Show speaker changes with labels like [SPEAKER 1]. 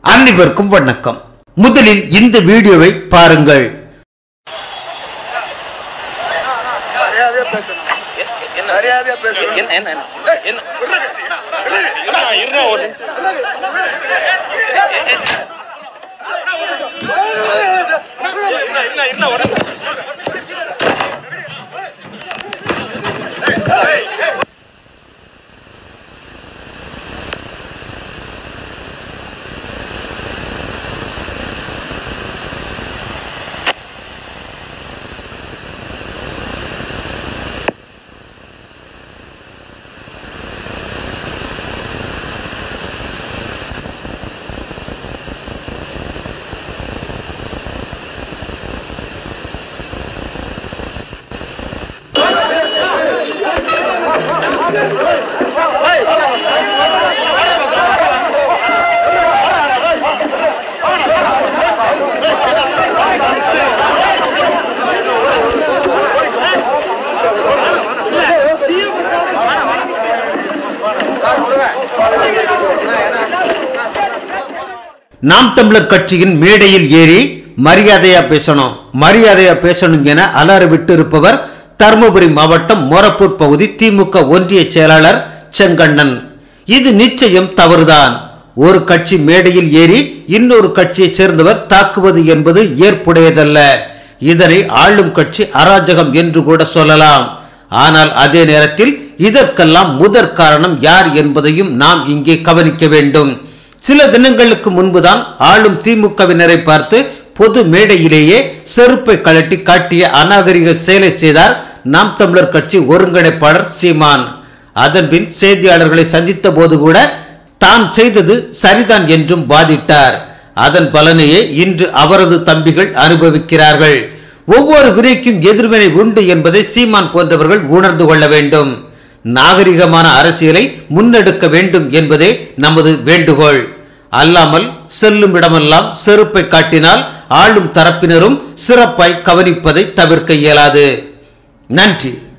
[SPEAKER 1] அனைவருக்கும் வணக்கம் முதலில் இந்த வீடியோவை பாருங்கள்
[SPEAKER 2] மரியாதையா பேசணும் மரியாதையா பேசணும்
[SPEAKER 3] என்ன என்ன என்ன? என்ன
[SPEAKER 1] நாம் தமிழர் கட்சியின் மேடையில் ஏறி மரியாதையா பேசணும் மரியாதையா பேசணும் என அலற விட்டு இருப்பவர் தருமபுரி மாவட்டம் மோரப்பூர் பகுதி திமுக ஒன்றிய செயலாளர் செங்கண்ணன் இது நிச்சயம் தவறுதான் ஒரு கட்சி மேடையில் ஏறி இன்னொரு கட்சியைச் சேர்ந்தவர் தாக்குவது என்பது ஏற்புடையதல்ல இதனை ஆளும் கட்சி அராஜகம் என்று கூட சொல்லலாம் ஆனால் அதே நேரத்தில் இதற்கெல்லாம் முதற் காரணம் யார் என்பதையும் நாம் இங்கே கவனிக்க வேண்டும் சில தினங்களுக்கு முன்புதான் ஆளும் திமுகவினரை பார்த்து பொது மேடையிலேயே செருப்பை கழட்டி காட்டிய அநாகரிக செயலை செய்தார் நாம் தமிழர் கட்சி ஒருங்கிணைப்பாளர் சீமான் அதன்பின் செய்தியாளர்களை சந்தித்த போது கூட தான் செய்தது சரிதான் என்றும் வாதிட்டார் அதன் பலனையே இன்று அவரது தம்பிகள் அனுபவிக்கிறார்கள் ஒவ்வொரு வினைக்கும் எதிர்வினை உண்டு என்பதை சீமான் போன்றவர்கள் உணர்ந்து கொள்ள வேண்டும் நாகரிகமான அரசியலை முன்னெடுக்க வேண்டும் என்பதே நமது வேண்டுகோள் அல்லாமல் செல்லும் இடமெல்லாம் செருப்பை காட்டினால் ஆளும் தரப்பினரும் சிறப்பாய் கவனிப்பதை தவிர்க்க இயலாது நன்றி